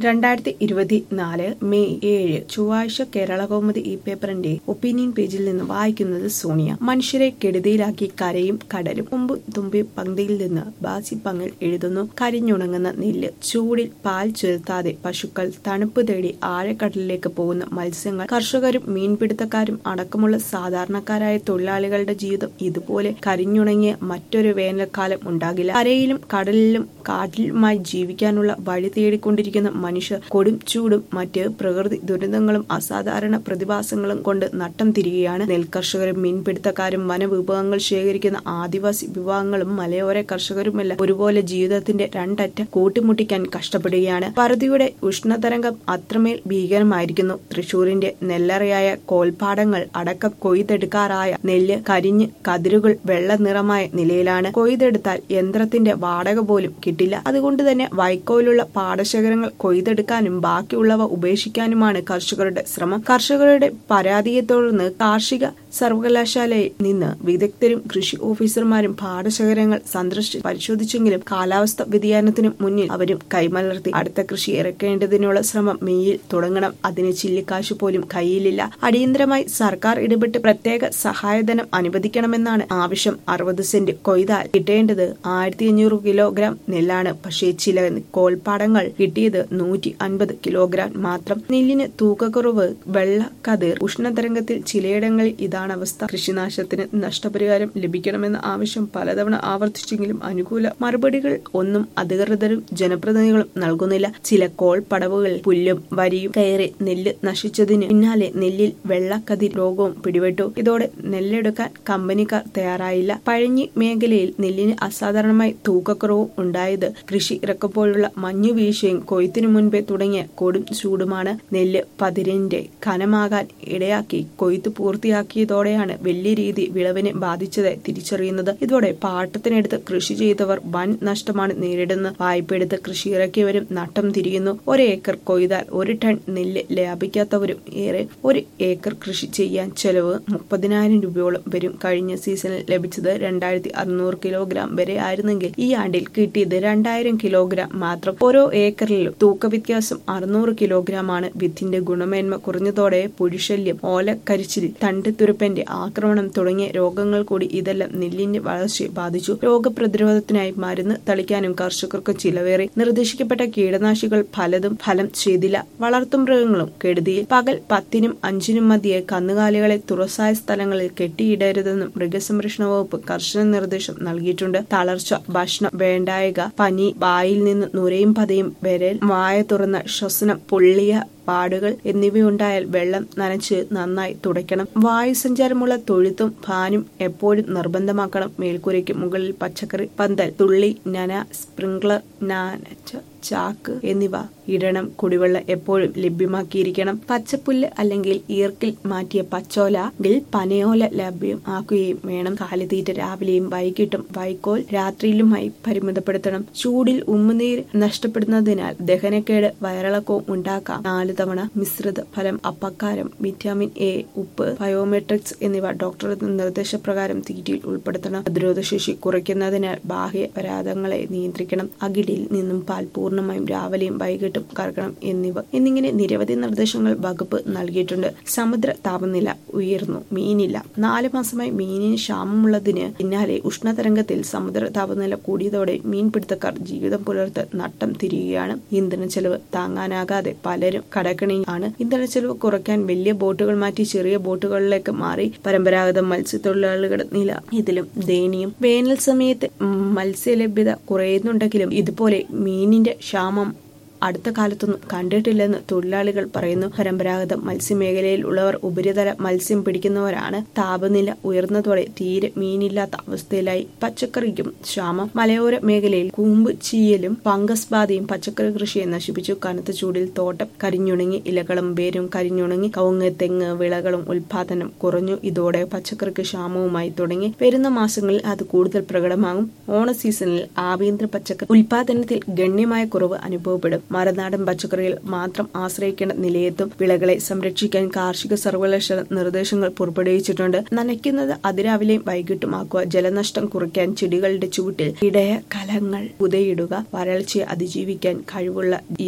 രണ്ടായിരത്തി ഇരുപത്തിനാല് മെയ് ഏഴ് ചൊവ്വാഴ്ച കേരള കൗമുദി ഈ പേപ്പറിന്റെ ഒപ്പീനിയൻ പേജിൽ നിന്ന് വായിക്കുന്നത് സോണിയ മനുഷ്യരെ കെടുതിയിലാക്കി കരയും കടലും മുമ്പ് തുമ്പി പങ്ക്തിയിൽ നിന്ന് ബാസി പങ്ങിൽ എഴുതുന്നു കരിഞ്ഞുണങ്ങുന്ന നെല്ല് ചൂടിൽ പാൽ ചെലുത്താതെ പശുക്കൾ തണുപ്പ് തേടി ആഴക്കടലിലേക്ക് പോകുന്ന മത്സ്യങ്ങൾ കർഷകരും മീൻപിടുത്തക്കാരും അടക്കമുള്ള സാധാരണക്കാരായ തൊഴിലാളികളുടെ ജീവിതം ഇതുപോലെ കരിഞ്ഞുണങ്ങിയ മറ്റൊരു വേനൽക്കാലം ഉണ്ടാകില്ല കരയിലും കടലിലും കാട്ടിലുമായി ജീവിക്കാനുള്ള വഴി തേടിക്കൊണ്ടിരിക്കുന്ന മനുഷ്യർ കൊടും ചൂടും മറ്റ് പ്രകൃതി ദുരന്തങ്ങളും അസാധാരണ പ്രതിഭാസങ്ങളും കൊണ്ട് നട്ടം തിരികെയാണ് നെൽകർഷകരും മീൻപിടുത്തക്കാരും വനവിഭവങ്ങൾ ശേഖരിക്കുന്ന ആദിവാസി വിഭാഗങ്ങളും മലയോര കർഷകരുമെല്ലാം ഒരുപോലെ ജീവിതത്തിന്റെ രണ്ടറ്റം കൂട്ടിമുട്ടിക്കാൻ കഷ്ടപ്പെടുകയാണ് പറുതിയുടെ ഉഷ്ണതരംഗം അത്രമേൽ ഭീകരമായിരിക്കുന്നു തൃശൂരിന്റെ നെല്ലറയായ കോൽപ്പാടങ്ങൾ അടക്കം കൊയ്തെടുക്കാറായ നെല്ല് കരിഞ്ഞ് കതിരുകൾ വെള്ള നിറമായ നിലയിലാണ് കൊയ്തെടുത്താൽ യന്ത്രത്തിന്റെ വാടക പോലും കിട്ടില്ല അതുകൊണ്ട് തന്നെ വൈക്കോലുള്ള പാടശേഖരങ്ങൾ കൊയ്തെടുക്കാനും ബാക്കിയുള്ളവ ഉപേക്ഷിക്കാനുമാണ് കർഷകരുടെ ശ്രമം കർഷകരുടെ പരാതിയെ തുടർന്ന് കാർഷിക സർവകലാശാലയിൽ നിന്ന് വിദഗ്ധരും കൃഷി ഓഫീസർമാരും പാടശേഖരങ്ങൾ സന്ദർശിച്ച് പരിശോധിച്ചെങ്കിലും കാലാവസ്ഥ വ്യതിയാനത്തിനു മുന്നിൽ അവരും കൈമലർത്തി അടുത്ത കൃഷി ഇറക്കേണ്ടതിനുള്ള ശ്രമം മെയ്യിൽ തുടങ്ങണം അതിന് ചില്ലിക്കാശ് പോലും കയ്യിലില്ല അടിയന്തരമായി സർക്കാർ ഇടപെട്ട് പ്രത്യേക സഹായധനം അനുവദിക്കണമെന്നാണ് ആവശ്യം അറുപത് സെന്റ് കൊയ്താൽ കിട്ടേണ്ടത് ആയിരത്തി അഞ്ഞൂറ് കിലോഗ്രാം നെല്ലാണ് പക്ഷേ ചില കോൾപ്പാടങ്ങൾ കിട്ടിയത് നൂറ്റി അൻപത് കിലോഗ്രാം മാത്രം നെല്ലിന് തൂക്കക്കുറവ് വെള്ള കതിർ ഉഷ്ണതരംഗത്തിൽ ചിലയിടങ്ങളിൽ ഇതാണ് അവസ്ഥ കൃഷിനാശത്തിന് നഷ്ടപരിഹാരം ലഭിക്കണമെന്ന ആവശ്യം പലതവണ ആവർത്തിച്ചെങ്കിലും അനുകൂല മറുപടികൾ ഒന്നും അധികൃതരും ജനപ്രതിനിധികളും നൽകുന്നില്ല ചില കോൾ പടവുകൾ പുല്ലും വരിയും കയറി നെല്ല് നശിച്ചതിന് പിന്നാലെ നെല്ലിൽ വെള്ളക്കതിർ രോഗവും പിടിപെട്ടു ഇതോടെ നെല്ലെടുക്കാൻ കമ്പനിക്കാർ തയ്യാറായില്ല പഴഞ്ഞി മേഖലയിൽ നെല്ലിന് അസാധാരണമായി തൂക്കക്കുറവും ഉണ്ടായത് കൃഷി ഇറക്കപ്പോഴുള്ള മഞ്ഞു വീഴ്ചയും കൊയ്ത്തിനു മുൻപേ തുടങ്ങിയ കൊടും ചൂടുമാണ് നെല്ല് പതിരിന്റെ കനമാകാൻ ഇടയാക്കി കൊയ്ത്ത് പൂർത്തിയാക്കിയതോടെയാണ് വലിയ രീതി വിളവിനെ ബാധിച്ചത് തിരിച്ചറിയുന്നത് ഇതോടെ പാട്ടത്തിനെടുത്ത് കൃഷി ചെയ്തവർ വൻ നഷ്ടമാണ് നേരിടുന്നത് വായ്പയെടുത്ത് കൃഷി ഇറക്കിയവരും നട്ടം തിരിയുന്നു ഒരു ഏക്കർ കൊയ്താൽ ഒരു ടൺ നെല്ല് ലാഭിക്കാത്തവരും ഏറെ ഒരു ഏക്കർ കൃഷി ചെയ്യാൻ ചെലവ് മുപ്പതിനായിരം രൂപയോളം വരും കഴിഞ്ഞ സീസണിൽ ലഭിച്ചത് രണ്ടായിരത്തി അറുന്നൂറ് കിലോഗ്രാം വരെ ആയിരുന്നെങ്കിൽ ഈ ആണ്ടിൽ കിട്ടിയത് രണ്ടായിരം കിലോഗ്രാം മാത്രം ഓരോ ഏക്കറിലും തൂക്ക വ്യത്യാസം അറുന്നൂറ് കിലോഗ്രാം ആണ് വിത്തിന്റെ ഗുണമേന്മ കുറഞ്ഞതോടെ പുഴിശല്യം ഓലക്കരിച്ചിൽ തണ്ടിത്തുരുപ്പന്റെ ആക്രമണം തുടങ്ങിയ രോഗങ്ങൾ കൂടി ഇതെല്ലാം നെല്ലിന്റെ വളർച്ചയെ ബാധിച്ചു രോഗപ്രതിരോധത്തിനായി മരുന്ന് തളിക്കാനും കർഷകർക്ക് ചിലവേറി നിർദ്ദേശിക്കപ്പെട്ട കീടനാശികൾ പലതും ഫലം ചെയ്തില്ല വളർത്തുമൃഗങ്ങളും കെടുതിയിൽ പകൽ പത്തിനും അഞ്ചിനും മധ്യേ കന്നുകാലികളെ തുറസായ സ്ഥലങ്ങളിൽ കെട്ടിയിടരുതെന്നും മൃഗസംരക്ഷണ വകുപ്പ് കർശന നിർദ്ദേശം നൽകിയിട്ടുണ്ട് തളർച്ച ഭക്ഷണം വേണ്ടായക പനി വായിൽ നിന്ന് നുരയും പതയും വിരൽ വായ തുറന്ന ശ്വസനം പൊള്ളിയ പാടുകൾ എന്നിവയുണ്ടായാൽ വെള്ളം നനച്ച് നന്നായി തുടയ്ക്കണം വായുസഞ്ചാരമുള്ള തൊഴുത്തും ഫാനും എപ്പോഴും നിർബന്ധമാക്കണം മേൽക്കൂരയ്ക്ക് മുകളിൽ പച്ചക്കറി പന്തൽ തുള്ളി നന സ്പ്രിംഗ്ലർ നാനച്ച ചാക്ക് എന്നിവ ഇടണം കുടിവെള്ളം എപ്പോഴും ലഭ്യമാക്കിയിരിക്കണം പച്ചപ്പുല്ല് അല്ലെങ്കിൽ ഈർക്കിൽ മാറ്റിയ പച്ചോല പനയോല ലഭ്യം ആക്കുകയും വേണം കാലിത്തീറ്റ രാവിലെയും വൈകിട്ടും വൈക്കോൽ രാത്രിയിലുമായി പരിമിതപ്പെടുത്തണം ചൂടിൽ ഉമ്മുനീർ നഷ്ടപ്പെടുന്നതിനാൽ ദഹനക്കേട് വയറിളക്കവും ഉണ്ടാക്കാം നാല് തവണ മിശ്രിത ഫലം അപ്പക്കാരം വിറ്റാമിൻ എ ഉപ്പ് ബയോമെട്രിക്സ് എന്നിവ ഡോക്ടറുടെ നിർദ്ദേശപ്രകാരം തീറ്റയിൽ ഉൾപ്പെടുത്തണം പ്രതിരോധശേഷി കുറയ്ക്കുന്നതിനാൽ ബാഹ്യ പരാതങ്ങളെ നിയന്ത്രിക്കണം അകിടിൽ നിന്നും പാൽ പൂർണ്ണമായും രാവിലെയും വൈകിട്ടും കറക്കണം എന്നിവ എന്നിങ്ങനെ നിരവധി നിർദ്ദേശങ്ങൾ വകുപ്പ് നൽകിയിട്ടുണ്ട് സമുദ്ര താപനില ഉയർന്നു മീനില്ല നാല് മാസമായി മീനിന് ക്ഷാമമുള്ളതിന് പിന്നാലെ ഉഷ്ണതരംഗത്തിൽ സമുദ്ര താപനില കൂടിയതോടെ മീൻപിടുത്തക്കാർ ജീവിതം പുലർത്ത് നട്ടം തിരിയുകയാണ് ഇന്ധന ചെലവ് താങ്ങാനാകാതെ പലരും കടക്കണിയാണ് ഇന്ധന ചെലവ് കുറയ്ക്കാൻ വലിയ ബോട്ടുകൾ മാറ്റി ചെറിയ ബോട്ടുകളിലേക്ക് മാറി പരമ്പരാഗത മത്സ്യത്തൊഴിലാളികളുടെ നില ഇതിലും ദയനീയം വേനൽ സമയത്ത് മത്സ്യലഭ്യത കുറയുന്നുണ്ടെങ്കിലും ഇതുപോലെ മീനിന്റെ ക്ഷാമം അടുത്ത കാലത്തൊന്നും കണ്ടിട്ടില്ലെന്ന് തൊഴിലാളികൾ പറയുന്നു പരമ്പരാഗത മത്സ്യമേഖലയിൽ ഉള്ളവർ ഉപരിതല മത്സ്യം പിടിക്കുന്നവരാണ് താപനില ഉയർന്നതോടെ തീരെ മീനില്ലാത്ത അവസ്ഥയിലായി പച്ചക്കറിക്കും ക്ഷാമം മലയോര മേഖലയിൽ കൂമ്പ് ചീയലും ഫംഗസ് ബാധയും പച്ചക്കറി കൃഷിയെ നശിപ്പിച്ചു കനത്ത ചൂടിൽ തോട്ടം കരിഞ്ഞുണങ്ങി ഇലകളും വേരും കരിഞ്ഞുണങ്ങി കവുങ്ങ് തെങ്ങ് വിളകളും ഉൽപാദനം കുറഞ്ഞു ഇതോടെ പച്ചക്കറിക്ക് ക്ഷാമവുമായി തുടങ്ങി വരുന്ന മാസങ്ങളിൽ അത് കൂടുതൽ പ്രകടമാകും ഓണ സീസണിൽ ആഭ്യന്തര പച്ചക്കറി ഉൽപാദനത്തിൽ ഗണ്യമായ കുറവ് അനുഭവപ്പെടും മരനാടൻ പച്ചക്കറികൾ മാത്രം ആശ്രയിക്കേണ്ട നിലയെത്തും വിളകളെ സംരക്ഷിക്കാൻ കാർഷിക സർവകലാശാല നിർദ്ദേശങ്ങൾ പുറപ്പെടുവിച്ചിട്ടുണ്ട് നനയ്ക്കുന്നത് അതിരാവിലെയും വൈകിട്ടുമാക്കുക ജലനഷ്ടം കുറയ്ക്കാൻ ചെടികളുടെ ചുവട്ടിൽ ഇടയ കലങ്ങൾ പുതയിടുക വരൾച്ചയെ അതിജീവിക്കാൻ കഴിവുള്ള ഇനം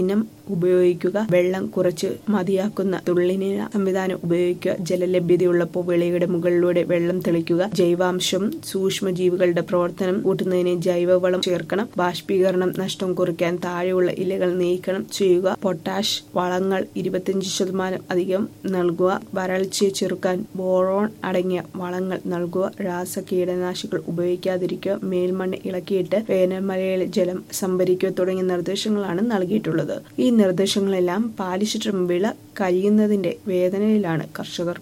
ഉപയോഗിക്കുക വെള്ളം കുറച്ച് മതിയാക്കുന്ന തുള്ളിനീര സംവിധാനം ഉപയോഗിക്കുക ജലലഭ്യതയുള്ളപ്പോൾ വിളയുടെ മുകളിലൂടെ വെള്ളം തെളിക്കുക ജൈവാംശം സൂക്ഷ്മജീവികളുടെ പ്രവർത്തനം കൂട്ടുന്നതിന് ജൈവവളം ചേർക്കണം ബാഷ്പീകരണം നഷ്ടം കുറയ്ക്കാൻ താഴെയുള്ള ഇലകൾ നീക്കണം ചെയ്യുക പൊട്ടാഷ് വളങ്ങൾ ഇരുപത്തിയഞ്ച് ശതമാനം അധികം നൽകുക വരൾച്ചയെ ചെറുക്കാൻ ബോറോൺ അടങ്ങിയ വളങ്ങൾ നൽകുക രാസ കീടനാശികൾ ഉപയോഗിക്കാതിരിക്കുക മേൽമണ്ണ് ഇളക്കിയിട്ട് വേനൽമഴയിൽ ജലം സംഭരിക്കുക തുടങ്ങിയ നിർദ്ദേശങ്ങളാണ് നൽകിയിട്ടുള്ളത് ഈ നിർദ്ദേശങ്ങളെല്ലാം പാലിച്ചിട്ടും വിള കഴിയുന്നതിന്റെ വേദനയിലാണ് കർഷകർ